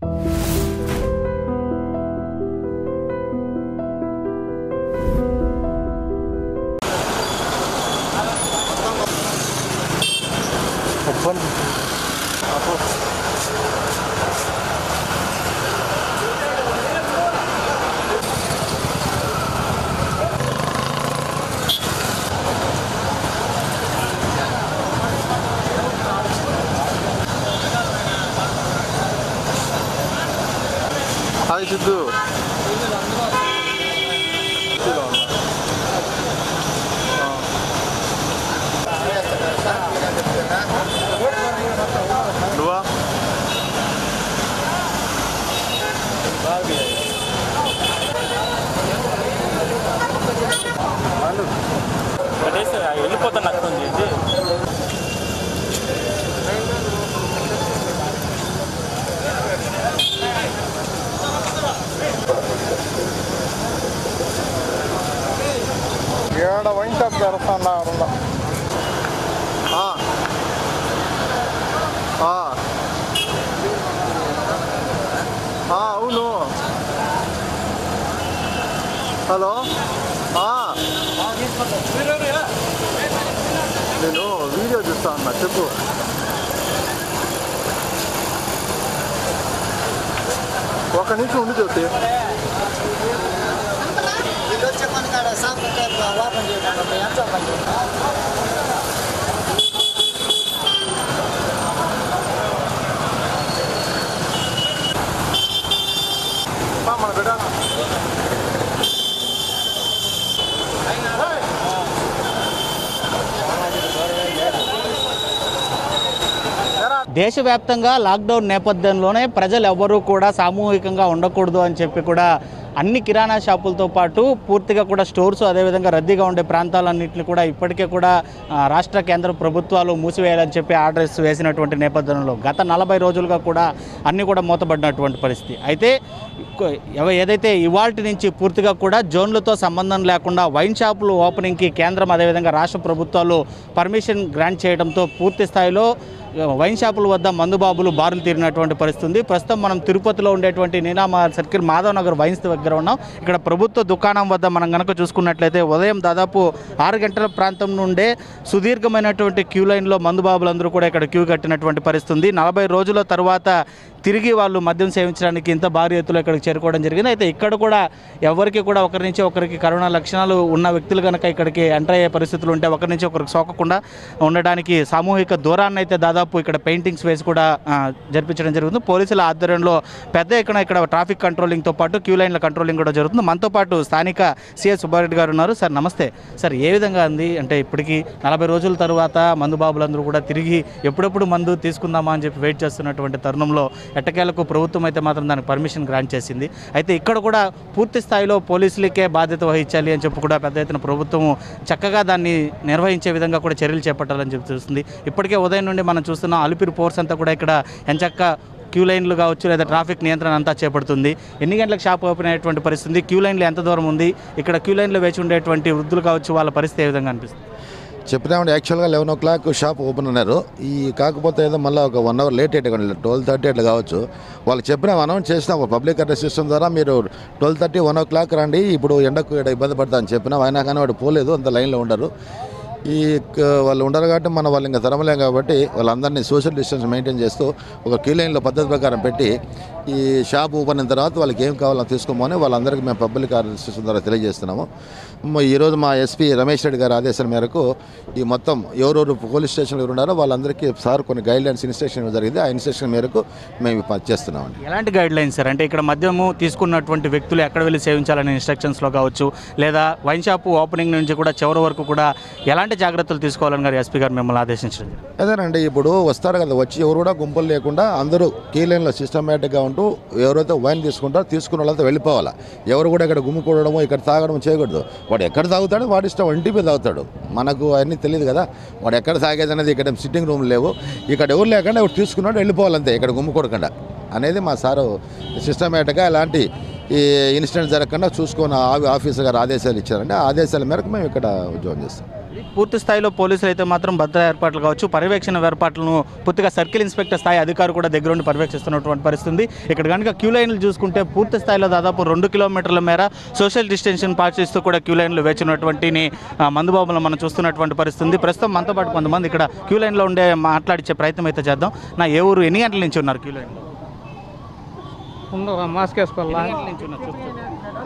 Hi Siddhu నువ్వా కట్టేసి వెళ్ళిపోతాను అక్కడ నుంచి ఏడ వైన్ షాప్ తెరుస్తున్నారు అవును హలో ఆ. నేను వీడియో చూస్తా అన్నా చెప్పు ఒక నిమిషం ఉండి జ్యోతి వీళ్ళు వచ్చే పని కాడ షాప్ ఓపెన్ చేయకుండా ఎంత పని మన బిడ్డ దేశవ్యాప్తంగా లాక్డౌన్ నేపథ్యంలోనే ప్రజలు ఎవ్వరూ కూడా సామూహికంగా ఉండకూడదు అని చెప్పి కూడా అన్ని కిరాణా షాపులతో పాటు పూర్తిగా కూడా స్టోర్స్ అదేవిధంగా రద్దీగా ఉండే ప్రాంతాలన్నింటినీ కూడా ఇప్పటికే కూడా ఆ, రాష్ట్ర కేంద్ర ప్రభుత్వాలు మూసివేయాలని చెప్పి ఆర్డర్స్ వేసినటువంటి నేపథ్యంలో గత నలభై రోజులుగా కూడా అన్నీ కూడా మూతపడినటువంటి పరిస్థితి అయితే కొ- ఎవ- ఏదైతే ఇవాల్టి నుంచి పూర్తిగా కూడా జోన్లతో సంబంధం లేకుండా వైన్ షాపులు ఓపెనింగ్కి కేంద్రం అదేవిధంగా రాష్ట్ర ప్రభుత్వాలు పర్మిషన్ గ్రాంట్ చేయడంతో పూర్తి స్థాయిలో వైన్ షాపుల వద్ద మందుబాబులు బారులు తీరినటువంటి పరిస్థితి ఉంది ప్రస్తుతం మనం తిరుపతిలో ఉండేటువంటి నీనామా సర్కిల్ మాధవ్ నగర్ వైన్స్ దగ్గర ఉన్నాం ఇక్కడ ప్రభుత్వ దుకాణం వద్ద మనం కనుక చూసుకున్నట్లయితే ఉదయం దాదాపు ఆరు గంటల ప్రాంతం నుండే సుదీర్ఘమైనటువంటి క్యూ లైన్లో మందుబాబులందరూ కూడా ఇక్కడ క్యూ కట్టినటువంటి పరిస్థితి ఉంది నలభై రోజుల తర్వాత తిరిగి వాళ్ళు మద్యం సేవించడానికి ఇంత భారీ ఎత్తులో ఇక్కడికి చేరుకోవడం జరిగింది అయితే ఇక్కడ కూడా ఎవరికి కూడా ఒకరి నుంచి ఒకరికి కరోనా లక్షణాలు ఉన్న వ్యక్తులు కనుక ఇక్కడికి ఎంటర్ అయ్యే పరిస్థితులు ఉంటే ఒకరి నుంచి ఒకరికి సోకకుండా ఉండడానికి సామూహిక దూరాన్ని అయితే దాదాపు ఇక్కడ పెయింటింగ్స్ వేసి కూడా ఆ, జరిపించడం జరుగుతుంది పోలీసుల ఆధ్వర్యంలో పెద్ద ఎక్కడ ఇక్కడ ట్రాఫిక్ కంట్రోలింగ్తో పాటు క్యూ లైన్ల కంట్రోలింగ్ కూడా జరుగుతుంది మనతో పాటు స్థానిక సిఎస్ సుబ్బారెడ్డి గారు ఉన్నారు సార్ నమస్తే సార్ ఏ విధంగా ఉంది అంటే ఇప్పటికీ నలభై రోజుల తర్వాత మందు బాబులందరూ కూడా తిరిగి ఎప్పుడెప్పుడు మందు తీసుకుందామా అని చెప్పి వెయిట్ చేస్తున్నటువంటి తరుణంలో ఎట్టకేలకు ప్రభుత్వం అయితే మాత్రం దానికి పర్మిషన్ గ్రాంట్ చేసింది అయితే ఇక్కడ కూడా పూర్తి స్థాయిలో పోలీసులకే బాధ్యత వహించాలి అని చెప్పి కూడా పెద్ద ఎత్తున ప్రభుత్వం చక్కగా దాన్ని నిర్వహించే విధంగా కూడా చర్యలు చేపట్టాలని చెప్పి చూస్తుంది ఇప్పటికే ఉదయం నుండి మనం చూస్తున్నాం అలిపిరి ఫోర్స్ అంతా కూడా ఇక్కడ ఎంచక్క క్యూ లైన్లు కావచ్చు లేదా ట్రాఫిక్ నియంత్రణ అంతా చేపడుతుంది ఎన్ని గంటలకు షాప్ ఓపెన్ అయ్యేటువంటి పరిస్థితి ఉంది క్యూ లైన్లు ఎంత దూరం ఉంది ఇక్కడ క్యూ లైన్లో వేచి ఉండేటువంటి వృద్ధులు కావచ్చు వాళ్ళ పరిస్థితి ఏ విధంగా అనిపిస్తుంది చెప్పినామండి యాక్చువల్గా eleven o'clock shop open అన్నారు ఈ కాకపోతే ఏదో మళ్ళీ ఒక వన్ అవర్ లేట్ అయితే ట్వెల్వ్ థర్టీ అట్లా కావచ్చు వాళ్ళు చెప్పినాం అనౌన్స్ చేసినాం పబ్లిక్ అడ్రస్ సిస్టమ్ ద్వారా మీరు twelve thirty one o'clock రండి ఇప్పుడు ఎండకు ఈడ ఇబ్బంది పడతా అని చెప్పినాం అయినా కానీ వాడు పోలేదు అంత లైన్లో ఉండరు ఈ క- వాళ్ళు ఉండరు కాబట్టి మనం వాళ్ళు ఇంకా తరమలేం కాబట్టి వాళ్ళందరినీ సోషల్ డిస్టెన్స్ మెయింటైన్ చేస్తూ ఒక క్యూ లైన్లో పద్ధతి ప్రకారం పెట్టి ఈ షాప్ ఓపెన్ అయిన తర్వాత వాళ్ళకి ఏం కావాలో తీసుకోమని వాళ్ళందరికీ మేము పబ్లిక్ సిస్టమ్ ద్వారా తెలియజేస్తున్నాము మ- ఈరోజు మా ఎస్పీ రమేష్ రెడ్డి గారి ఆదేశాల మేరకు ఈ మొత్తం ఎవరెవరు పోలీస్ స్టేషన్లో ఎవరు ఉన్నారో వాళ్ళందరికీ సార్ కొన్ని గైడ్ లైన్స్ ఇన్స్ట్రక్షన్ ఇవ్వడం జరిగింది ఆ ఇన్స్ట్రక్షన్ మేరకు మేము ఈ పని చేస్తున్నామండి ఎలాంటి గైడ్ లైన్స్ సార్ అంటే ఇక్కడ మద్యము తీసుకున్నటువంటి వ్యక్తులు ఎక్కడ వెళ్ళి సేవించాలనే ఇన్స్ట్రక్షన్స్లో కావచ్చు లేదా వైన్ షాప్ ఓపెనింగ్ నుంచి కూడా చివరి వరకు కూడా ఎలాంటి జాగ్రత్తలు తీసుకోవాలని గారు ఎస్పీ గారు మిమ్మల్ని ఆదేశించడం జరిగింది? అదేనండి ఇప్పుడు వస్తారు కదా వచ్చి ఎవరు కూడా గుంపులు లేకుండా అందరూ కీ లైన్లో సిస్టమేటిక్గా ఉంటూ ఎవరైతే వైన్ తీసుకుంటారో తీసుకున్న వాళ్ళతో వెళ్ళిపోవాలా ఎవరు కూడా ఇక్కడ గుమ్ముకూడడము ఇక్కడ తాగడం చేయకూడదు వాడు ఎక్కడ తాగుతాడో వాడి ఇష్టం ఇంటి మీద తాగుతాడు మనకు అవన్నీ తెలియదు కదా వాడు ఎక్కడ తాగేది అనేది ఇక్కడ సిట్టింగ్ రూమ్ లేవు ఇక్కడ ఎవరు లేకుండా ఎవరు తీసుకున్నాడు వెళ్ళిపోవాలంతే ఇక్కడ గుమ్ముకూడకుండా అనేది మా సారు సిస్టమేటిక్గా ఇలాంటి ఈ ఇన్సిడెంట్ జరగకుండా చూసుకొని ఆ- ఆఫీసర్ గారు ఆదేశాలు ఇచ్చారంటే ఆ ఆదేశాల మేరకు మేము ఇక్కడ ఉద్యోగం చేస్తాం పూర్తి స్థాయిలో పోలీసులు అయితే మాత్రం భద్రతా ఏర్పాట్లు కావచ్చు పర్యవేక్షణ ఏర్పాట్లను పూర్తిగా సర్కిల్ ఇన్స్పెక్టర్ స్థాయి అధికారులు కూడా దగ్గరుండి పర్యవేక్షిస్తున్నటువంటి పరిస్థితి ఉంది ఇక్కడ కనుక క్యూ లైన్లు చూసుకుంటే పూర్తి స్థాయిలో దాదాపు రెండు కిలోమీటర్ల మేర సోషల్ డిస్టెన్షన్ పాటిస్తూ కూడా క్యూ లైన్లు వేచినటువంటి మందుబాబులను మనం చూస్తున్నటువంటి పరిస్థితి ఉంది ప్రస్తుతం మనతో పాటు కొంతమంది ఇక్కడ క్యూ లైన్లో ఉండే మాట్లాడించే ప్రయత్నం అయితే చేద్దాం నా ఏ ఊరు ఎన్ని గంటల నుంచి ఉన్నారు క్యూ లైన్లో ఉండు మాస్క్ వేసుకోవాలా ఎన్ని గంటల నుంచి ఉన్నారు చూస్తూ.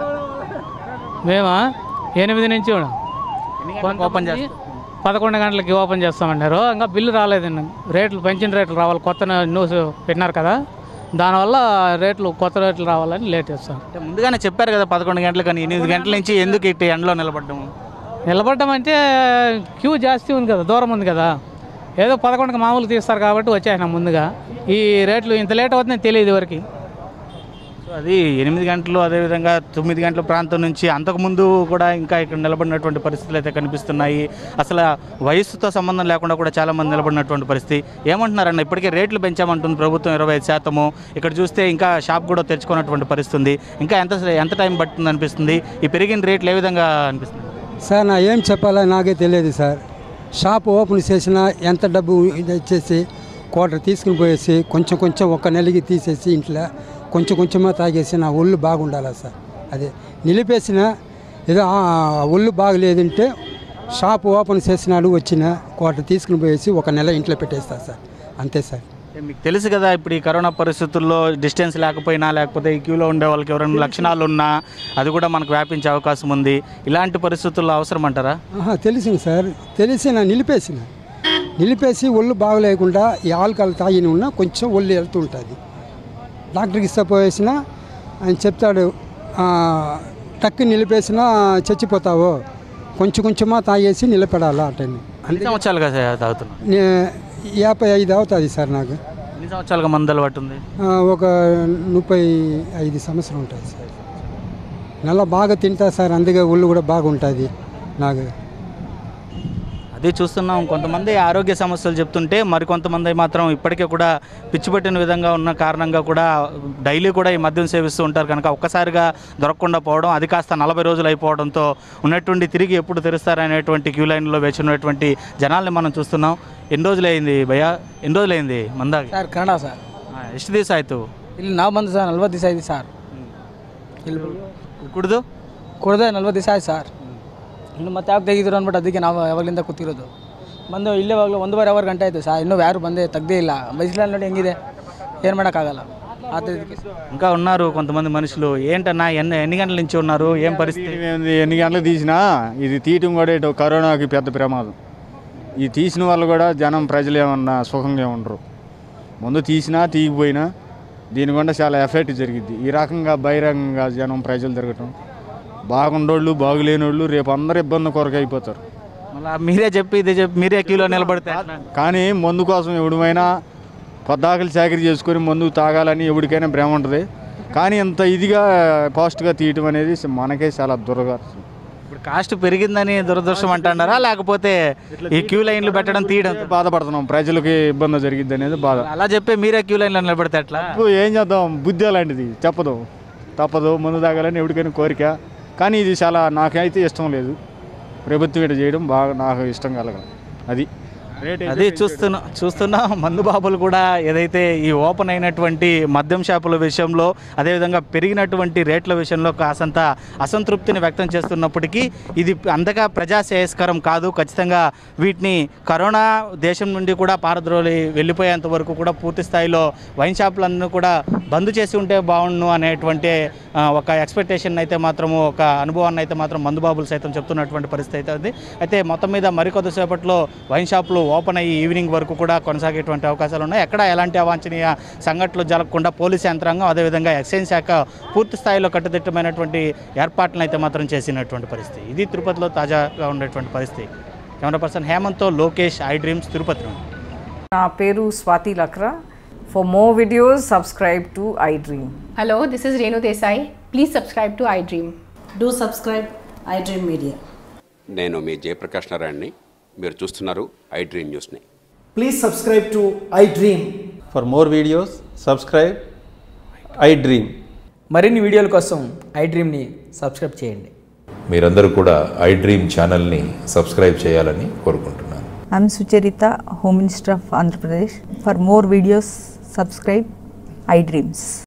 మేమా ఎనిమిది నుంచి ఉన్నాం ఎన్ని గంటలకు ఓపెన్ చేస్తారు పదకొండు గంటలకి ఓపెన్ చేస్తామన్నారు ఇంకా బిల్లు రాలేదండి రేట్లు పెంచిన రేట్లు రావాలి కొత్త న్యూస్ పెట్టినారు కదా దానివల్ల రేట్లు కొత్త రేట్లు రావాలని లేట్ చేస్తాం అంటే ముందుగానే చెప్పారు కదా పదకొండు గంటలు కానీ ఎనిమిది గంటల నుంచి ఎందుకు ఇటు ఎండలో నిలబడ్డాము నిలబడ్డం అంటే క్యూ జాస్తి ఉంది కదా దూరం ఉంది కదా ఏదో పదకొండుకి మామూలు తీస్తారు కాబట్టి వచ్చేసినాం ముందుగా ఈ రేట్లు ఇంత లేట్ అవుతుందని తెలియదు వరకు సో అది ఎనిమిది గంటలు అదేవిధంగా తొమ్మిది గంటల ప్రాంతం నుంచి అంతకుముందు కూడా ఇంకా ఇక్కడ నిలబడినటువంటి పరిస్థితులు అయితే కనిపిస్తున్నాయి అసలు వయస్సుతో సంబంధం లేకుండా కూడా చాలామంది నిలబడినటువంటి పరిస్థితి ఏమంటున్నారన్న ఇప్పటికే రేట్లు పెంచామంటుంది ప్రభుత్వం ఇరవై ఐదు శాతము ఇక్కడ చూస్తే ఇంకా షాప్ కూడా తెరుచుకున్నటువంటి పరిస్థితి ఉంది ఇంకా ఎంత ఎంత టైం పడుతుంది అనిపిస్తుంది ఈ పెరిగిన రేట్లు ఏ విధంగా అనిపిస్తుంది సార్ నా ఏం చెప్పాలో నాకే తెలియదు సార్ షాప్ ఓపెన్ చేసిన ఎంత డబ్బు ఇది ఇచ్చేసి కోటర్ తీసుకుని పోయేసి కొంచెం కొంచెం ఒక నెలకి తీసేసి ఇంట్లో కొంచెం కొంచెమే తాగేసి నా ఒళ్ళు బాగుండాలా సార్ అదే నిలిపేసిన ఏదో ఆ, ఒళ్ళు బాగలేదంటే షాప్ ఓపెన్ చేసినాడు వచ్చిన కోటర్ తీసుకుని పోయేసి ఒక నెల ఇంట్లో పెట్టేస్తా సార్ అంతే సార్ అంటే మీకు తెలుసు కదా ఇప్పుడు ఈ కరోనా పరిస్థితుల్లో డిస్టెన్స్ లేకపోయినా లేకపోతే ఈ క్యూలో ఉండే వాళ్ళకి ఎవరైనా లక్షణాలు ఉన్నా అది కూడా మనకు వ్యాపించే అవకాశం ఉంది ఇలాంటి పరిస్థితుల్లో అవసరం అంటారా ఆహా, తెలిసింది సార్ తెలిసిన నిలిపేసిన నిలిపేసి ఒళ్ళు బాగలేకుండా ఈ ఆల్కహాల్ తాగిన ఉన్నా కొంచెం ఒళ్ళు వెళ్తుంటుంది డాక్టర్కి ఇస్తే పోయేసిన ఆయన చెప్తాడు "ఆ, టక్కు నిలిపేసినా చచ్చిపోతావు కొంచెం కొంచెమా తాగేసి నిలబడాలా అటని అన్ని సంవత్సరాలుగా సార్ తాగుతున్నాను నే- యాభై ఐదు అవుతుంది సార్ నాకు ఎన్ని సంవత్సరాలుగా మందు అలవాటు ఉంది ఆ, ఒక ముప్పై ఐదు సంవత్సరం ఉంటుంది సార్ నెల బాగా తింటా సార్ అందుకే ఒళ్ళు కూడా బాగుంటుంది నాకు అదే చూస్తున్నాం కొంతమంది ఆరోగ్య సమస్యలు చెప్తుంటే మరికొంతమంది మాత్రం ఇప్పటికే కూడా పిచ్చిపెట్టిన విధంగా ఉన్న కారణంగా కూడా డైలీ కూడా ఈ మద్యం సేవిస్తూ ఉంటారు కనుక ఒక్కసారిగా దొరకకుండా పోవడం అది కాస్త నలభై రోజులు అయిపోవడంతో ఉన్నటువంటి తిరిగి ఎప్పుడు తెరుస్తారనేటువంటి క్యూ లైన్లో వేచి ఉన్నటువంటి జనాల్ని మనం చూస్తున్నాం ఎన్ని రోజులైంది భయ్యా ఎన్ని రోజులైంది మందాగి ಸರ್ ಕನ್ನಡ ಸರ್ ఆ, ಎಷ್ಟು ದಿವಸ ಆಯಿತು ಇಲ್ಲಿ ನಾವು ಬಂದು ಸರ್ ನಲ್ವತ್ತು ದಿವಸ ಆಯ್ತು ಸರ್ ಇಲ್ಲಿ ಕುಡಿದು ಕುಡ್ದೆ ನಲ್ವತ್ತು ದಿವಸ ಆಯ್ತು ಸರ್ ಇನ್ನು ಮತ್ತೆ ಯಾಕೆ ತೆಗಿದ್ರು ಅಂದ್ಬಿಟ್ಟು ಅದಕ್ಕೆ ನಾವು ಯಾವಾಗಲಿಂದ ಕೂತಿರೋದು ಬಂದು ಇಲ್ಲೇ ವಾಗಲೂ ಒಂದೂವರೆ ಅವರ್ ಗಂಟೆ ಆಯಿತು ಸರ್ ಇನ್ನೂ ಯಾರು ಬಂದೇ ತೆಗ್ದೇ ಇಲ್ಲ ಬಿಸಿಲಲ್ಲಿ ನೋಡಿ ಹೆಂಗಿದೆ ಏನು ಮಾಡೋಕ್ಕಾಗಲ್ಲ ಆ ಥರ ಇದಕ್ಕೆ ఇంకా ఉన్నారు కొంతమంది మనుషులు ఏంటన్నా ఎన్ని ఎన్ని గంటల నుంచి ఉన్నారు ఏం పరిస్థితి ఏంది ఎన్ని గంటలు తీసినా ఇది తీయటం కూడా ఇటు కరోనాకి పెద్ద ప్రమాదం ఈ తీసిన వాళ్ళు కూడా జనం ప్రజలు ఏమన్నా సుఖంగా ఉండరు ముందు తీసినా తీయకపోయినా దీని గుండా చాలా ఎఫెక్ట్ జరిగింది ఈ రకంగా బహిరంగంగా జనం ప్రజలు తిరగటం బాగుండోళ్ళు బాగులేనోళ్ళు రేపు అందరు ఇబ్బంది కొరకు అయిపోతారు మళ్ళీ మీరే చెప్పి ఇదే చెప్పి మీరే క్యూలో నిలబడితే ఎట్లా? కానీ మందు కోసం ఎవడమైనా పొద్దాకలు చాకరీ చేసుకొని మందు తాగాలని ఎవరికైనా భ్రమ ఉంటుంది కానీ ఇంత ఇదిగా ఫాస్ట్గా తీయటం అనేది మనకే చాలా దురదర్శనం ఇప్పుడు కాస్ట్ పెరిగిందని దురదృష్టం అంటున్నారా లేకపోతే ఈ క్యూ లైన్లు పెట్టడం తీయడం బాధపడుతున్నాం ప్రజలకి ఇబ్బంది జరిగిద్ది అనేది బాధ అలా చెప్పి మీరే క్యూ లైన్లో నిలబడితే ఎట్లా ఇప్పుడు ఏం చేద్దాం బుద్ధి అలాంటిది చెప్పదు తప్పదు ముందు తాగాలని ఎవరికైనా కోరిక కానీ ఇది చాలా నాకైతే ఇష్టం లేదు ప్రభుత్వం ఇటు చేయడం బాగా నాకు ఇష్టం కలగ అది రేట్ అయితే అది చూస్తున్నా చూస్తున్నా మందు బాబులు కూడా ఏదైతే ఈ ఓపెన్ అయినటువంటి మద్యం షాపుల విషయంలో అదేవిధంగా పెరిగినటువంటి రేట్ల విషయంలో కాసంత అసంతృప్తిని వ్యక్తం చేస్తున్నప్పటికీ ఇది అంతగా ప్రజాశ్రేయస్కరం కాదు ఖచ్చితంగా వీటిని కరోనా దేశం నుండి కూడా పారద్రోలి వెళ్ళిపోయేంత వరకు కూడా పూర్తి స్థాయిలో వైన్ షాపులన్నీ కూడా బంద్ చేసి ఉంటే బాగుండు అనేటువంటి ఆ, ఒక ఎక్స్పెక్టేషన్ అయితే మాత్రము ఒక అనుభవాన్ని అయితే మాత్రం మందుబాబులు సైతం చెప్తున్నటువంటి పరిస్థితి అయితే ఉంది అయితే మొత్తం మీద మరికొద్దిసేపట్లో వైన్ షాపులు ఓపెన్ అయ్యి ఈవినింగ్ వరకు కూడా కొనసాగేటువంటి అవకాశాలు ఉన్నాయి ఎక్కడ ఎలాంటి అవాంఛనీయ సంఘటనలు జరగకుండా పోలీసు యంత్రాంగం అదేవిధంగా ఎక్సైజ్ శాఖ పూర్తి స్థాయిలో కట్టుదిట్టమైనటువంటి ఏర్పాట్లను అయితే మాత్రం చేసినటువంటి పరిస్థితి ఇది తిరుపతిలో తాజాగా ఉండేటువంటి పరిస్థితి కెమెరా పర్సన్ హేమంత్తో లోకేష్ ఐ డ్రీమ్స్ తిరుపతి నుండి నా పేరు Swathi Lakra for more videos subscribe to I dream Hello, this is Renu Desai. Please subscribe to iDream. Do subscribe iDream Media. నేను మీ జయప్రకాష్ నారాయణని మీరు చూస్తున్నారు ఐ డ్రీమ్ న్యూస్ని Please subscribe to iDream. For more videos, subscribe I Dream. మరిన్ని వీడియోల కోసం I డ్రీమ్ని subscribe చేయండి మీరందరూ కూడా ఐ డ్రీమ్ ఛానల్ని సబ్స్క్రైబ్ చేయాలని కోరుకుంటున్నాను I'm Sucharita, Home Minister of Andhra Pradesh. For more videos, subscribe iDreams.